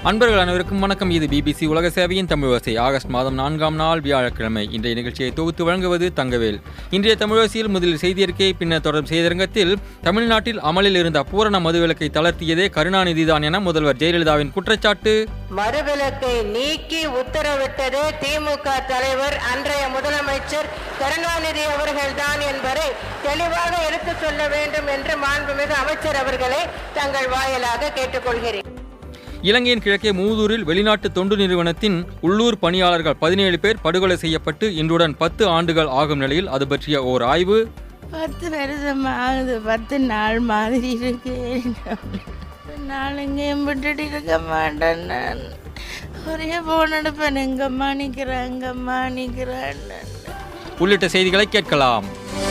அன்பர்கள் அனைவருக்கும் வணக்கம் இது பிபிசி உலக சேவையின் தமிழ் வரிசை ஆகஸ்ட் மாதம் நான்காம் நாள் வியாழக்கிழமை இன்றைய நிகழ்ச்சியை தொகுத்து வழங்குவது தங்கவேல் இன்றைய தமிழரசியில் முதலில் செய்தியறிக்கை பின்னர் தொடரும் செய்திரங்கத்தில் தமிழ்நாட்டில் அமலில் இருந்த பூரண மதுவிலக்கை தளர்த்தியதே கருணாநிதிதான் என முதல்வர் ஜெயலலிதாவின் குற்றச்சாட்டு மறுவிலக்கை நீக்கி உத்தரவிட்டது திமுக தலைவர் அன்றைய முதலமைச்சர் கருணாநிதி அவர்கள்தான் என்பதை தெளிவாக எடுத்துச் சொல்ல வேண்டும் என்று மாண்புமிகு அமைச்சர் அவர்களை தங்கள் வாயிலாக கேட்டுக்கொள்கிறேன் இலங்கையின் கிழக்கே மூதூரில் வெளிநாட்டு தொண்டு நிறுவனத்தின் உள்ளூர் பணியாளர்கள் பதினேழு பேர் படுகொலை செய்யப்பட்டு இன்றுடன் பத்து ஆண்டுகள் ஆகும் நிலையில் அது பற்றிய ஓர் ஆய்வு பத்து வருஷம் ஆகுது பத்து நாள் மாதிரி இருக்கு நாள் எங்கேயும் விட்டுட்டு இருக்க மாட்டேன் நான் ஒரே போன் எடுப்பேன் எங்கம்மா நிற்கிறேன் எங்கம்மா நிற்கிறேன் உள்ளிட்ட செய்திகளை கேட்கலாம்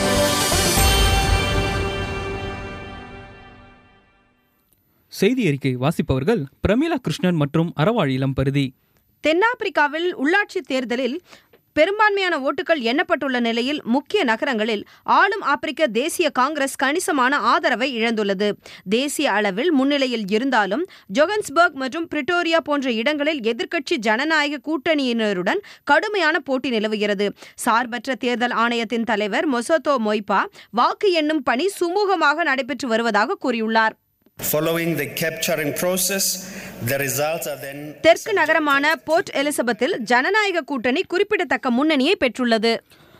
செய்தி அறிக்கை வாசிப்பவர்கள் பிரமீளா கிருஷ்ணன் மற்றும் அறவாழ் இளம் பருதி தென்னாப்பிரிக்காவில் உள்ளாட்சி தேர்தலில் பெரும்பான்மையான ஓட்டுகள் எண்ணப்பட்டுள்ள நிலையில் முக்கிய நகரங்களில் ஆளும் ஆப்பிரிக்க தேசிய காங்கிரஸ் கணிசமான ஆதரவை இழந்துள்ளது தேசிய அளவில் முன்னிலையில் இருந்தாலும் ஜொகன்ஸ்பர்க் மற்றும் பிரிட்டோரியா போன்ற இடங்களில் எதிர்க்கட்சி ஜனநாயக கூட்டணியினருடன் கடுமையான போட்டி நிலவுகிறது சார்பற்ற தேர்தல் ஆணையத்தின் தலைவர் மொசோத்தோ மொய்பா வாக்கு எண்ணும் பணி சுமூகமாக நடைபெற்று வருவதாக கூறியுள்ளார் Following the capturing process, the results are then தெற்கு நகரமான போர்ட் எலிசபெத்தில் ஜனநாயக கூட்டணி குறிப்பிடத்தக்க முன்னணியை பெற்றுள்ளது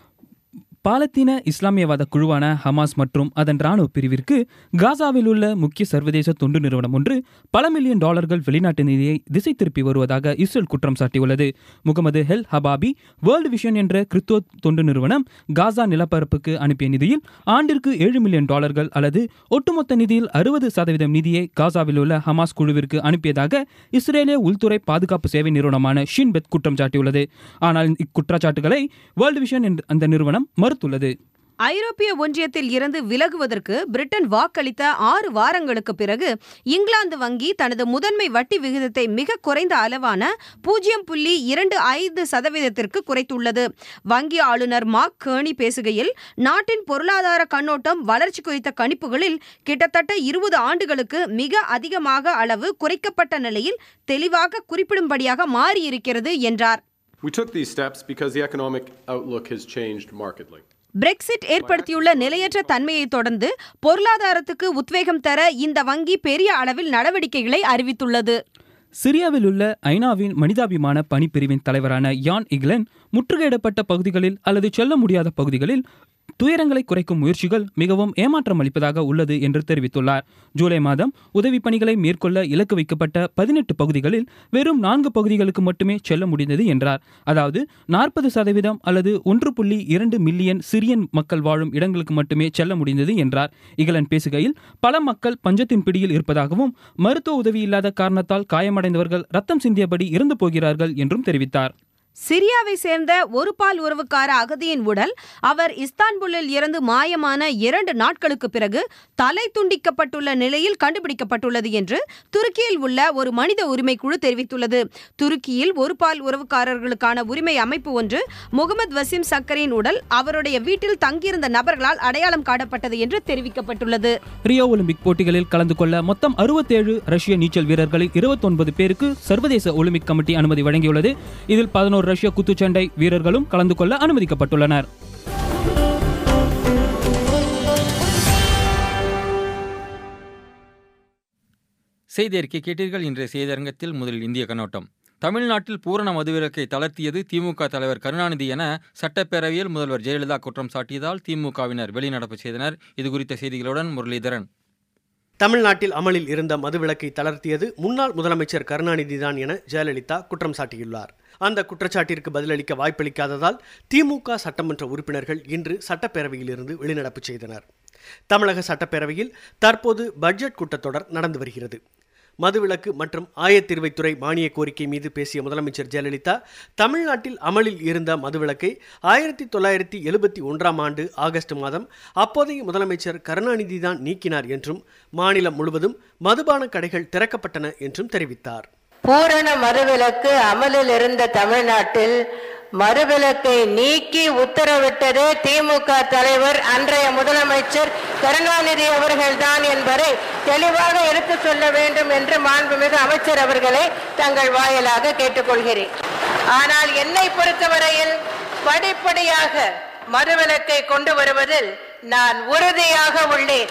பாலத்தீன இஸ்லாமியவாத குழுவான ஹமாஸ் மற்றும் அதன் ராணுவ பிரிவிற்கு காசாவில் உள்ள முக்கிய சர்வதேச தொண்டு நிறுவனம் ஒன்று பல மில்லியன் டாலர்கள் வெளிநாட்டு நிதியை திசை திருப்பி வருவதாக இஸ்ரேல் குற்றம் சாட்டியுள்ளது முகமது ஹெல் ஹபாபி வேர்ல்டு விஷன் என்ற கிறிஸ்துவ தொண்டு நிறுவனம் காசா நிலப்பரப்புக்கு அனுப்பிய நிதியில் ஆண்டிற்கு ஏழு மில்லியன் டாலர்கள் அல்லது ஒட்டுமொத்த நிதியில் அறுபது சதவீதம் நிதியை காசாவில் உள்ள ஹமாஸ் குழுவிற்கு அனுப்பியதாக இஸ்ரேலிய உள்துறை பாதுகாப்பு சேவை நிறுவனமான ஷின்பெத் குற்றம் சாட்டியுள்ளது ஆனால் இக்குற்றச்சாட்டுகளை வேர்ல்டு விஷன் என்ற அந்த நிறுவனம் மறுத்துள்ளது ஐரோப்பிய ஒன்றியத்தில் இருந்து விலகுவதற்கு பிரிட்டன் வாக்களித்த ஆறு வாரங்களுக்கு பிறகு இங்கிலாந்து வங்கி தனது முதன்மை வட்டி விகிதத்தை மிக குறைந்த அளவான பூஜ்ஜியம் புள்ளி இரண்டு ஐந்து சதவீதத்திற்கு குறைத்துள்ளது வங்கி ஆளுநர் மார்க் கேர்னி பேசுகையில் நாட்டின் பொருளாதார கண்ணோட்டம் வளர்ச்சி குறித்த கணிப்புகளில் கிட்டத்தட்ட இருபது ஆண்டுகளுக்கு மிக அதிகமாக அளவு குறைக்கப்பட்ட நிலையில் தெளிவாக குறிப்பிடும்படியாக மாறியிருக்கிறது என்றார் We took these steps because the economic outlook has changed markedly. Brexit ஏற்படுத்தியுள்ள நிலையற்ற தன்மையை தொடர்ந்து பொருளாதாரத்துக்கு உத்வேகம் தர இந்த வங்கி பெரிய அளவில் நடவடிக்கைகளை அறிவித்துள்ளது சிரியாவில் உள்ள ஐநாவின் மனிதாபிமான பணிப்பிரிவின் தலைவரான யான் இக்லன் முற்றுகையிடப்பட்ட பகுதிகளில் அல்லது செல்ல முடியாத பகுதிகளில் துயரங்களை குறைக்கும் முயற்சிகள் மிகவும் ஏமாற்றம் அளிப்பதாக உள்ளது என்று தெரிவித்துள்ளார் ஜூலை மாதம் உதவி பணிகளை மேற்கொள்ள இலக்கு வைக்கப்பட்ட பதினெட்டு பகுதிகளில் வெறும் நான்கு பகுதிகளுக்கு மட்டுமே செல்ல முடிந்தது என்றார் அதாவது நாற்பது சதவீதம் அல்லது ஒன்று புள்ளி இரண்டு மில்லியன் சிரியன் மக்கள் வாழும் இடங்களுக்கு மட்டுமே செல்ல முடிந்தது என்றார் இகலன் பேசுகையில் பல மக்கள் பஞ்சத்தின் பிடியில் இருப்பதாகவும் மருத்துவ உதவி இல்லாத காரணத்தால் காயமடைந்தவர்கள் ரத்தம் சிந்தியபடி இறந்து போகிறார்கள் என்றும் தெரிவித்தார் சிரியாவை சேர்ந்த ஒரு பால் உறவுக்கார அகதியின் உடல் அவர் இஸ்தான்புல்லில் இருந்து மாயமான இரண்டு நாட்களுக்கு பிறகு தலை துண்டிக்கப்பட்டுள்ள நிலையில் கண்டுபிடிக்கப்பட்டுள்ளது என்று துருக்கியில் உள்ள ஒரு மனித உரிமை குழு தெரிவித்துள்ளது துருக்கியில் ஒரு பால் உறவுக்காரர்களுக்கான உரிமை அமைப்பு ஒன்று முகமது வசீம் சக்கரின் உடல் அவருடைய வீட்டில் தங்கியிருந்த நபர்களால் அடையாளம் காணப்பட்டது என்று தெரிவிக்கப்பட்டுள்ளது ரியோ ஒலிம்பிக் போட்டிகளில் கலந்து கொள்ள மொத்தம் அறுபத்தேழு ரஷ்ய நீச்சல் வீரர்களில் இருபத்தொன்பது பேருக்கு சர்வதேச ஒலிம்பிக் கமிட்டி அனுமதி வழங்கியுள்ளது இதில் பதினோரு ரஷ்ய குத்துச்சண்டை வீரர்களும் கலந்து கொள்ள அனுமதிக்கப்பட்டுள்ளனர் செய்தி அறிக்கை கேட்டீர்கள் இன்றைய செய்தியரங்கத்தில் முதலில் இந்திய கண்ணோட்டம் தமிழ்நாட்டில் பூரண மதுவிலக்கை தளர்த்தியது திமுக தலைவர் கருணாநிதி என சட்டப்பேரவையில் முதல்வர் ஜெயலலிதா குற்றம் சாட்டியதால் திமுகவினர் வெளிநடப்பு செய்தனர் இது குறித்த செய்திகளுடன் முரளிதரன் தமிழ்நாட்டில் அமலில் இருந்த மதுவிலக்கை தளர்த்தியது முன்னாள் முதலமைச்சர் கருணாநிதிதான் என ஜெயலலிதா குற்றம் சாட்டியுள்ளார் அந்த குற்றச்சாட்டிற்கு பதிலளிக்க வாய்ப்பளிக்காததால் திமுக சட்டமன்ற உறுப்பினர்கள் இன்று சட்டப்பேரவையில் இருந்து வெளிநடப்பு செய்தனர் தமிழக சட்டப்பேரவையில் தற்போது பட்ஜெட் கூட்டத்தொடர் நடந்து வருகிறது மதுவிலக்கு மற்றும் ஆயத்தீர்வைத்துறை மானிய கோரிக்கை மீது பேசிய முதலமைச்சர் ஜெயலலிதா தமிழ்நாட்டில் அமலில் இருந்த மதுவிலக்கை ஆயிரத்தி தொள்ளாயிரத்தி எழுபத்தி ஒன்றாம் ஆண்டு ஆகஸ்ட் மாதம் அப்போதைய முதலமைச்சர் கருணாநிதி தான் நீக்கினார் என்றும் மாநிலம் முழுவதும் மதுபான கடைகள் திறக்கப்பட்டன என்றும் தெரிவித்தார் பூரண மதுவிலக்கு அமலில் இருந்த தமிழ்நாட்டில் மறுவிலக்கை நீக்கி உத்தரவிட்டது திமுக தலைவர் அன்றைய முதலமைச்சர் கருணாநிதி அவர்கள்தான் என்பதை தெளிவாக எடுத்து சொல்ல வேண்டும் என்று மாண்புமிகு அமைச்சர் அவர்களை தங்கள் வாயிலாக கேட்டுக்கொள்கிறேன் ஆனால் என்னை பொறுத்தவரையில் படிப்படியாக மறுவிலக்கை கொண்டு வருவதில் நான் உறுதியாக உள்ளேன்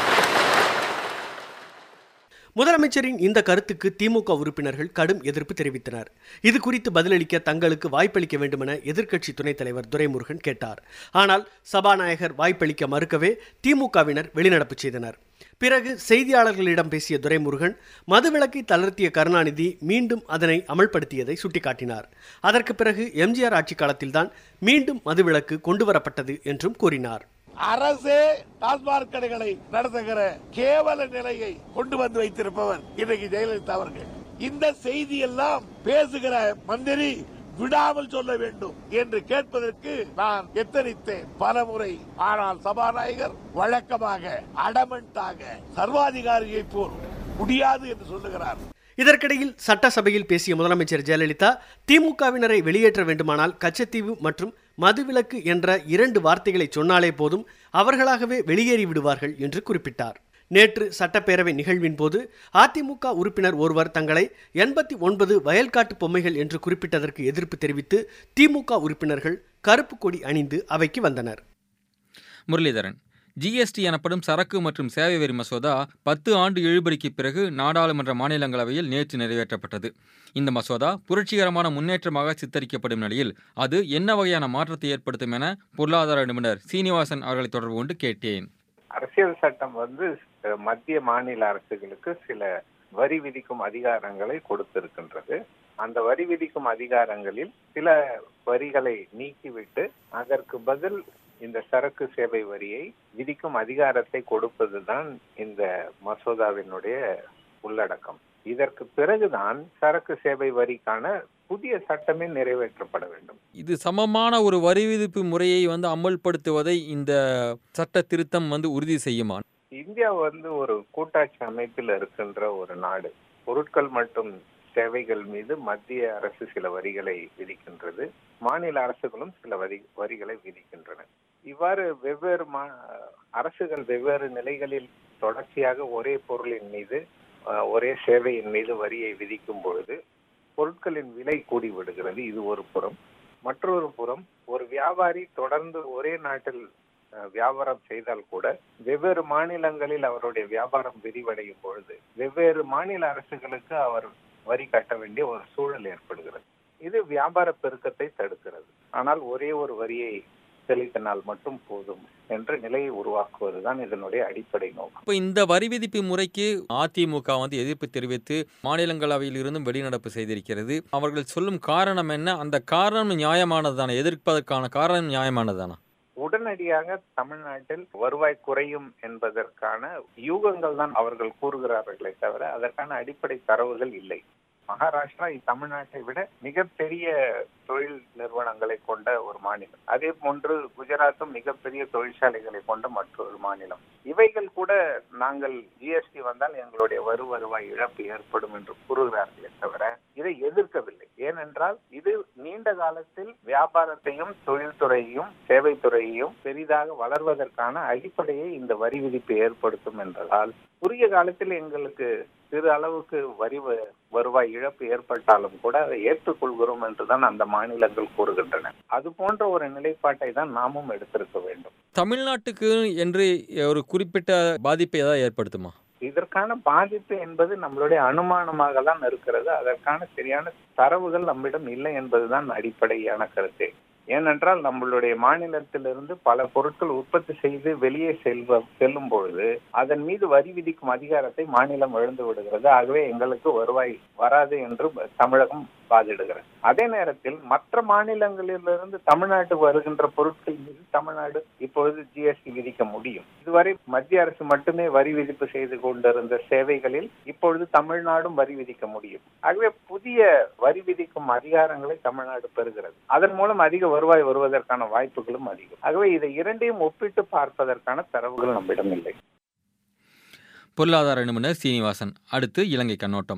முதலமைச்சரின் இந்த கருத்துக்கு திமுக உறுப்பினர்கள் கடும் எதிர்ப்பு தெரிவித்தனர் இது குறித்து பதிலளிக்க தங்களுக்கு வாய்ப்பளிக்க வேண்டுமென எதிர்க்கட்சி துணைத் தலைவர் துரைமுருகன் கேட்டார் ஆனால் சபாநாயகர் வாய்ப்பளிக்க மறுக்கவே திமுகவினர் வெளிநடப்பு செய்தனர் பிறகு செய்தியாளர்களிடம் பேசிய துரைமுருகன் மதுவிலக்கை தளர்த்திய கருணாநிதி மீண்டும் அதனை அமல்படுத்தியதை சுட்டிக்காட்டினார் அதற்கு பிறகு எம்ஜிஆர் ஆட்சி காலத்தில்தான் மீண்டும் மதுவிலக்கு கொண்டுவரப்பட்டது என்றும் கூறினார் அரசே டாஸ்மாக் கடைகளை நடத்துகிற கேவல நிலையை கொண்டு வந்து வைத்திருப்பவர் இன்றைக்கு ஜெயலலிதா அவர்கள் இந்த செய்தி எல்லாம் பேசுகிற மந்திரி விடாமல் சொல்ல வேண்டும் என்று கேட்பதற்கு நான் எத்தனித்தேன் பல முறை ஆனால் சபாநாயகர் வழக்கமாக அடமண்டாக சர்வாதிகாரியை போல் முடியாது என்று சொல்லுகிறார் இதற்கிடையில் சட்டசபையில் பேசிய முதலமைச்சர் ஜெயலலிதா திமுகவினரை வெளியேற்ற வேண்டுமானால் கச்சத்தீவு மற்றும் மதுவிலக்கு என்ற இரண்டு வார்த்தைகளை சொன்னாலே போதும் அவர்களாகவே வெளியேறி விடுவார்கள் என்று குறிப்பிட்டார் நேற்று சட்டப்பேரவை நிகழ்வின் போது அதிமுக உறுப்பினர் ஒருவர் தங்களை எண்பத்தி ஒன்பது வயல்காட்டு பொம்மைகள் என்று குறிப்பிட்டதற்கு எதிர்ப்பு தெரிவித்து திமுக உறுப்பினர்கள் கருப்பு கொடி அணிந்து அவைக்கு வந்தனர் முரளிதரன் ஜிஎஸ்டி எனப்படும் சரக்கு மற்றும் சேவை வரி மசோதா பத்து ஆண்டு இழுபறிக்கு பிறகு நாடாளுமன்ற மாநிலங்களவையில் நேற்று நிறைவேற்றப்பட்டது இந்த மசோதா புரட்சிகரமான முன்னேற்றமாக சித்தரிக்கப்படும் நிலையில் அது என்ன வகையான மாற்றத்தை ஏற்படுத்தும் என பொருளாதார நிபுணர் சீனிவாசன் அவர்களை தொடர்பு கொண்டு கேட்டேன் அரசியல் சட்டம் வந்து அஹ், மத்திய மாநில அரசுகளுக்கு சில வரி விதிக்கும் அதிகாரங்களை கொடுத்திருக்கின்றது அந்த வரி விதிக்கும் அதிகாரங்களில் சில வரிகளை நீக்கிவிட்டு அதற்கு பதில் இந்த சரக்கு சேவை வரியை விதிக்கும் அதிகாரத்தை கொடுப்பதுதான் இந்த மசோதாவினுடைய உள்ளடக்கம் இதற்கு பிறகுதான் சரக்கு சேவை வரிக்கான புதிய சட்டமே நிறைவேற்றப்பட வேண்டும் இது சமமான ஒரு வரி விதிப்பு முறையை வந்து அமல்படுத்துவதை இந்த சட்ட திருத்தம் வந்து உறுதி செய்யுமா இந்தியா வந்து ஒரு கூட்டாட்சி அமைப்பில் இருக்கின்ற ஒரு நாடு பொருட்கள் மற்றும் சேவைகள் மீது மத்திய அரசு சில வரிகளை விதிக்கின்றது மாநில அரசுகளும் சில வரி வரிகளை விதிக்கின்றன இவ்வாறு வெவ்வேறு மா அரசுகள் வெவ்வேறு நிலைகளில் தொடர்ச்சியாக ஒரே பொருளின் மீது அஹ், ஒரே சேவையின் மீது வரியை விதிக்கும் பொழுது பொருட்களின் விலை கூடி விடுகிறது இது ஒரு புறம் மற்றொரு புறம் ஒரு வியாபாரி தொடர்ந்து ஒரே நாட்டில் அஹ், வியாபாரம் செய்தால் கூட வெவ்வேறு மாநிலங்களில் அவருடைய வியாபாரம் விரிவடையும் பொழுது வெவ்வேறு மாநில அரசுகளுக்கு அவர் வரி கட்ட வேண்டிய ஒரு சூழல் ஏற்படுகிறது இது வியாபார பெருக்கத்தை தடுக்கிறது ஆனால் ஒரே ஒரு வரியை செலுத்தினால் மட்டும் போதும் என்ற நிலையை உருவாக்குவதுதான் இதனுடைய அடிப்படை நோக்கம் இப்போ இந்த வரி விதிப்பு முறைக்கு அதிமுக வந்து எதிர்ப்பு தெரிவித்து மாநிலங்களவையில் இருந்தும் வெளிநடப்பு செய்திருக்கிறது அவர்கள் சொல்லும் காரணம் என்ன அந்த காரணம் நியாயமானதுதானே எதிர்ப்பதற்கான காரணம் நியாயமானதுதானா உடனடியாக தமிழ்நாட்டில் வருவாய் குறையும் என்பதற்கான யூகங்கள் தான் அவர்கள் கூறுகிறார்களே தவிர அதற்கான அடிப்படை தரவுகள் இல்லை மகாராஷ்டிரா தமிழ்நாட்டை விட மிகப்பெரிய தொழில் நிறுவனங்களை கொண்ட ஒரு மாநிலம் அதே போன்று குஜராத்தும் மிகப்பெரிய தொழிற்சாலைகளை கொண்ட மற்றொரு மாநிலம் இவைகள் கூட நாங்கள் ஜிஎஸ்டி வந்தால் எங்களுடைய வரு வருவாய் இழப்பு ஏற்படும் என்று கூறுகிறார்களே தவிர இதை எதிர்க்கவில்லை ஏனென்றால் இது நீண்ட காலத்தில் வியாபாரத்தையும் தொழில்துறையையும் சேவைத்துறையையும் பெரிதாக வளர்வதற்கான அடிப்படையை இந்த வரி விதிப்பு ஏற்படுத்தும் என்பதால் குறுகிய காலத்தில் எங்களுக்கு சிறு அளவுக்கு வரி வ- வருவாய் இழப்பு ஏற்பட்டாலும் கூட அதை ஏற்றுக்கொள்கிறோம் என்றுதான் அந்த மாநிலங்கள் கூறுகின்றன அது போன்ற ஒரு நிலைப்பாட்டை தான் நாமும் எடுத்திருக்க வேண்டும் தமிழ்நாட்டுக்கு என்று ஒரு குறிப்பிட்ட பாதிப்பை ஏதாவது ஏற்படுத்துமா இதற்கான பாதிப்பு என்பது நம்மளுடைய அனுமானமாக தான் இருக்கிறது அதற்கான சரியான தரவுகள் நம்மிடம் இல்லை என்பதுதான் அடிப்படையான கருத்து ஏனென்றால் நம்மளுடைய மாநிலத்திலிருந்து பல பொருட்கள் உற்பத்தி செய்து வெளியே செல்வ செல்லும் பொழுது அதன் மீது வரி விதிக்கும் அதிகாரத்தை மாநிலம் இழந்து விடுகிறது ஆகவே எங்களுக்கு வருவாய் வராது என்று தமிழகம் வாதிடுகிறது அதே நேரத்தில் மற்ற மாநிலங்களிலிருந்து தமிழ்நாட்டுக்கு வருகின்ற பொருட்கள் மீது தமிழ்நாடு இப்பொழுது ஜிஎஸ்டி விதிக்க முடியும் இதுவரை மத்திய அரசு மட்டுமே வரி விதிப்பு செய்து கொண்டிருந்த சேவைகளில் இப்பொழுது தமிழ்நாடும் வரி விதிக்க முடியும் ஆகவே புதிய வரி விதிக்கும் அதிகாரங்களை தமிழ்நாடு பெறுகிறது அதன் மூலம் அதிக வருவாய் வருவதற்கான வாய்ப்புகளும் அதிகம் ஆகவே இதை இரண்டையும் ஒப்பிட்டு பார்ப்பதற்கான தரவுகள் நம்மிடம் இல்லை பொருளாதார நிபுணர் சீனிவாசன் அடுத்து இலங்கை கண்ணோட்டம்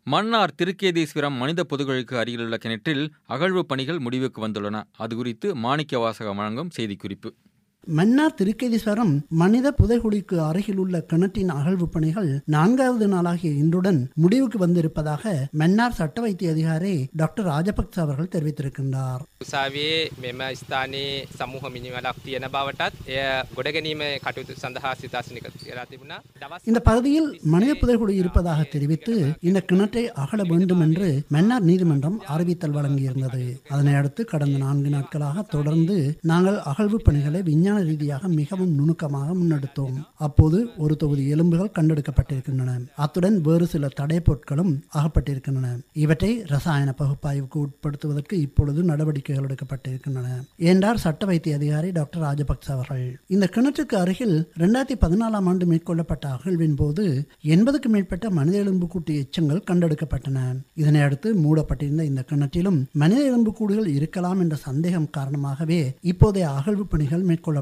மன்னார் திருக்கேதீஸ்வரம் மனித பொதுகளுக்கு அருகிலுள்ள கிணற்றில் அகழ்வு பணிகள் முடிவுக்கு வந்துள்ளன அது குறித்து மாணிக்க வாசகம் வழங்கும் செய்திக்குறிப்பு மன்னார் திருக்கேதீஸ்வரம் மனித புதைகுழிக்கு அருகில் உள்ள கிணற்றின் அகழ்வு பணிகள் நான்காவது நாளாகிய இன்றுடன் முடிவுக்கு வந்திருப்பதாக மன்னார் சட்ட வைத்திய அதிகாரி டாக்டர் ராஜபக்ச அவர்கள் தெரிவித்திருக்கின்றார் උසාවේ මෙම ස්ථානයේ සමූහ මිනිවලක් තියෙන බවටත් එය ගොඩගැනීම කටයුතු සඳහා සිතාසනික කියලා තිබුණා දවස් இந்த பகுதியில் மனித புதைகுழி இருப்பதாக தெரிவித்து இந்த கிணற்றை அகழ வேண்டும் என்று மன்னார் நீதிமன்றம் அறிவித்தல் வழங்கியிருந்தது அதனை அடுத்து கடந்த நான்கு நாட்களாக தொடர்ந்து நாங்கள் அகழ்வு பணிகளை விஞ்ஞான ரீதியாக மிகவும் நுணுக்கமாக முன்னெடுத்தோம் அப்போது ஒரு தொகுதி எலும்புகள் கண்டெடுக்கப்பட்டிருக்கின்றன அத்துடன் வேறு சில தடை பொருட்களும் அகப்பட்டிருக்கின்றன இவற்றை ரசாயன பகுப்பாய்வுக்கு உட்படுத்துவதற்கு இப்பொழுது நடவடிக்கைகள் எடுக்கப்பட்டிருக்கின்றன என்றார் சட்ட வைத்திய அதிகாரி டாக்டர் ராஜபக்ச அவர்கள் இந்த கிணற்றுக்கு அருகில் இரண்டாயிரத்தி பதினாலாம் ஆண்டு மேற்கொள்ளப்பட்ட அகழ்வின் போது எண்பதுக்கு மேற்பட்ட மனித எலும்பு கூட்டு எச்சங்கள் கண்டெடுக்கப்பட்டன இதனை அடுத்து மூடப்பட்டிருந்த இந்த கிணற்றிலும் மனித எலும்பு கூடுகள் இருக்கலாம் என்ற சந்தேகம் காரணமாகவே இப்போதைய அகழ்வு பணிகள் மேற்கொள்ளப்பட்டன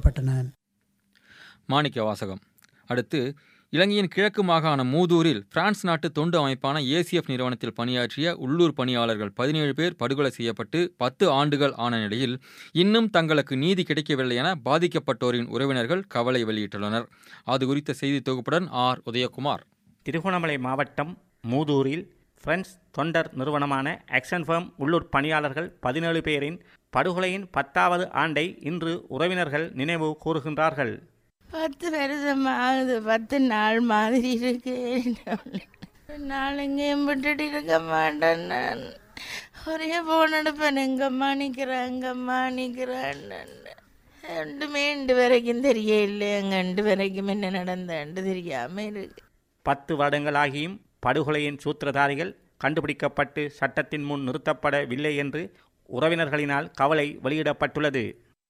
மாணிக்க வாசகம் அடுத்து இலங்கையின் கிழக்கு மாகாண மூதூரில் பிரான்ஸ் நாட்டு தொண்டு அமைப்பான ஏசிஎஃப் நிறுவனத்தில் பணியாற்றிய உள்ளூர் பணியாளர்கள் பதினேழு பேர் படுகொலை செய்யப்பட்டு பத்து ஆண்டுகள் ஆன நிலையில் இன்னும் தங்களுக்கு நீதி கிடைக்கவில்லை என பாதிக்கப்பட்டோரின் உறவினர்கள் கவலை வெளியிட்டுள்ளனர் அது குறித்த செய்தி தொகுப்புடன் ஆர் உதயகுமார் திருகோணமலை மாவட்டம் மூதூரில் பிரெஞ்ச் தொண்டர் நிறுவனமான ஆக்ஷன் ஃபர்ம் உள்ளூர் பணியாளர்கள் பதினேழு பேரின் படுகொலையின் பத்தாவது ஆண்டை இன்று உறவினர்கள் நினைவு கூறுகின்றார்கள் பத்து வருஷம் ஆகுது பத்து நாள் மாதிரி இருக்கு நாள் எங்கேயும் விட்டுட்டு இருக்க மாட்டேன் நான் ஒரே போன் எடுப்பேன் எங்கம்மா நிற்கிறேன் எங்கம்மா நிற்கிறேன் ரெண்டுமே ரெண்டு வரைக்கும் தெரியல எங்க ரெண்டு வரைக்கும் என்ன நடந்தேன்ட்டு தெரியாம இருக்கு பத்து வருடங்களாகியும் படுகொலையின் சூத்திரதாரிகள் கண்டுபிடிக்கப்பட்டு சட்டத்தின் முன் நிறுத்தப்படவில்லை என்று உறவினர்களினால் கவலை வெளியிடப்பட்டுள்ளது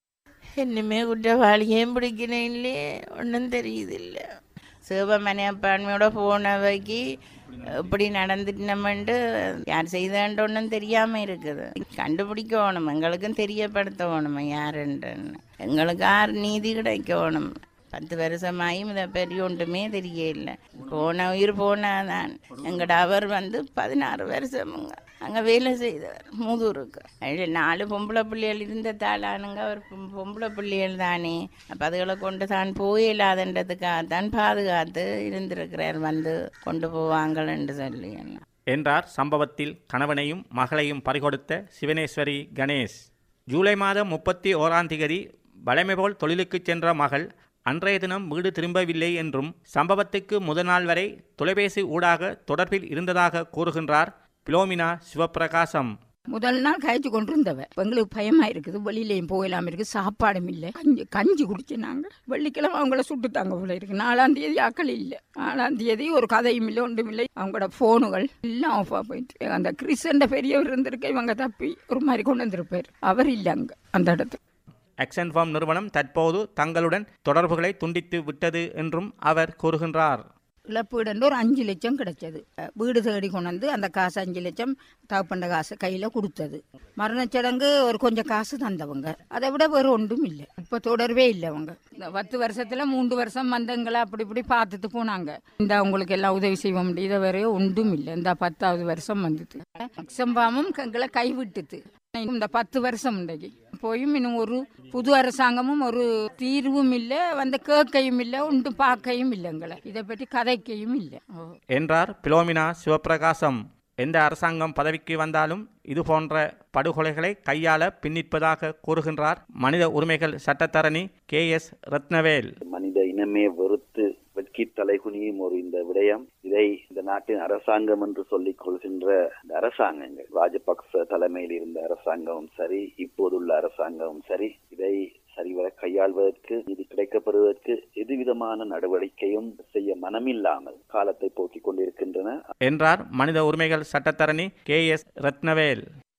இன்னுமே குற்றவாளியையும் பிடிக்கணும் இல்லையே ஒன்றும் தெரியுது இல்லை சிவமணியப்பான்மையோட போனவைக்கு இப்படி நடந்துட்டோம்ட்டு யார் செய்தான்ட்டு ஒன்றும் தெரியாமல் இருக்குது கண்டுபிடிக்கணும் எங்களுக்கும் தெரியப்படுத்தணும் யாருன்றன்னு எங்களுக்கு யார் நீதி கிடைக்கணும் பத்து வருஷமாயும் இதை பெரிய ஒன்றுமே தெரியல போன உயிர் போனாதான் எங்கட அவர் வந்து பதினாறு வருஷமுங்க அங்கே வேலை செய்தவர் மூதூருக்கு அதில் நாலு பொம்பளை பிள்ளைகள் இருந்த தாளானுங்க அவர் பொம்- பொம்பளை பிள்ளைகள் தானே அப்போ அதுகளை கொண்டு தான் போயில்லாதன்றதுக்காக தான் பாதுகாத்து இருந்திருக்கிறார் வந்து கொண்டு போவாங்கள்ன்னு சொல்லி என்றார் சம்பவத்தில் கணவனையும் மகளையும் பறிகொடுத்த சிவனேஸ்வரி கணேஷ் ஜூலை மாதம் முப்பத்தி ஓராம் திகதி வழமை போல் தொழிலுக்குச் சென்ற மகள் அன்றைய தினம் வீடு திரும்பவில்லை என்றும் சம்பவத்துக்கு முதல் நாள் வரை தொலைபேசி ஊடாக தொடர்பில் இருந்ததாக கூறுகின்றார் பிலோமினா சிவப்பிரகாசம் முதல் நாள் காய்ச்சி கொண்டு இருந்தவ இப்ப எங்களுக்கு பயமா இருக்குது வெளியிலையும் போகலாம இருக்கு சாப்பாடும் இல்லை கஞ்சி கஞ்சி குடிச்சு நாங்க வெள்ளிக்கிழமை அவங்கள சுட்டுத்தாங்க போல இருக்கு நாலாம் தேதி ஆக்கள் இல்லை நாலாம் தேதி ஒரு கதையும் இல்லை ஒன்றும் இல்லை அவங்களோட போனுகள் எல்லாம் ஆஃபா போயிட்டு அந்த கிறிஸ்டண்ட பெரியவர் இருந்திருக்க இவங்க தப்பி ஒரு மாதிரி கொண்டு வந்திருப்பார் அவர் இல்லை அங்க அந்த இடத்துல ஆக்ஷன் ஃபார்ம் நிறுவனம் தற்போது தங்களுடன் தொடர்புகளை துண்டித்து விட்டது என்றும் அவர் கூறுகின்றார் இழப்பீடுன்னு ஒரு அஞ்சு லட்சம் கிடைச்சது அஹ் வீடு தேடி கொண்டு வந்து அந்த காசு அஞ்சு லட்சம் தகப்பண்ட காசு கையில் கொடுத்தது மரணச்சடங்கு ஒரு கொஞ்சம் காசு தந்தவங்க அதை விட வேறு ஒன்றும் இல்லை இப்போ தொடரவே இல்லை அவங்க இந்த பத்து வருஷத்தில் மூன்று வருஷம் வந்தவங்களை அப்படி இப்படி பார்த்துட்டு போனாங்க இந்த அவங்களுக்கு எல்லாம் உதவி செய்ய முடியாத வேற ஒன்றும் இல்லை இந்த பத்தாவது வருஷம் வந்தது சம்பாமும் எங்களை கைவிட்டுது இந்த பத்து வருஷம் இன்றைக்கு போயும் இன்னும் ஒரு புது அரசாங்கமும் ஒரு தீர்வும் இல்லை வந்து கேட்கையும் இல்லை ஒன்றும் பார்க்கையும் இல்லை எங்களை இதை பற்றி கதைக்கையும் இல்லை ஓ. என்றார் பிலோமினா சிவப்பிரகாசம் எந்த அரசாங்கம் பதவிக்கு வந்தாலும் இது போன்ற படுகொலைகளை கையாள பின்னிற்பதாக கூறுகின்றார் மனித உரிமைகள் சட்டத்தரணி கே எஸ் ரத்னவேல் மனித இனமே வெறுத்து வெட்கி தலைகுனியும் ஒரு இந்த விடயம் இதை இந்த நாட்டின் அரசாங்கம் என்று சொல்லிக் கொள்கின்ற இந்த அரசாங்கங்கள் ராஜபக்ச தலைமையில் இருந்த அரசாங்கமும் சரி இப்போதுள்ள அரசாங்கமும் சரி இதை சரிவர கையாள்வதற்கு இது கிடைக்கப்பெறுவதற்கு எதுவிதமான நடவடிக்கையும் செய்ய மனமில்லாமல் காலத்தை போக்கிக் கொண்டிருக்கின்றன என்றார் மனித உரிமைகள் சட்டத்தரணி கே எஸ் ரத்னவேல்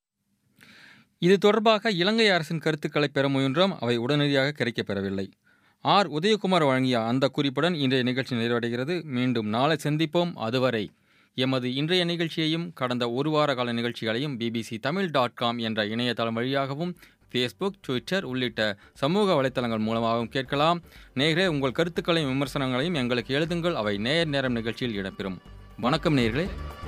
இது தொடர்பாக இலங்கை அரசின் கருத்துக்களை பெற முயன்றோம் அவை உடனடியாக கிடைக்கப்பெறவில்லை ஆர் உதயகுமார் வழங்கிய அந்த குறிப்புடன் இன்றைய நிகழ்ச்சி நிறைவடைகிறது மீண்டும் நாளை சந்திப்போம் அதுவரை எமது இன்றைய நிகழ்ச்சியையும் கடந்த ஒரு வார கால நிகழ்ச்சிகளையும் பிபிசி தமிழ் டாட் காம் என்ற இணையதளம் வழியாகவும் ஃபேஸ்புக் ட்விட்டர் உள்ளிட்ட சமூக வலைத்தளங்கள் மூலமாகவும் கேட்கலாம் நேயர்களே உங்கள் கருத்துக்களையும் விமர்சனங்களையும் எங்களுக்கு எழுதுங்கள் அவை நேர் நேரம் நிகழ்ச்சியில் இடம்பெறும் வணக்கம் நேயர்களே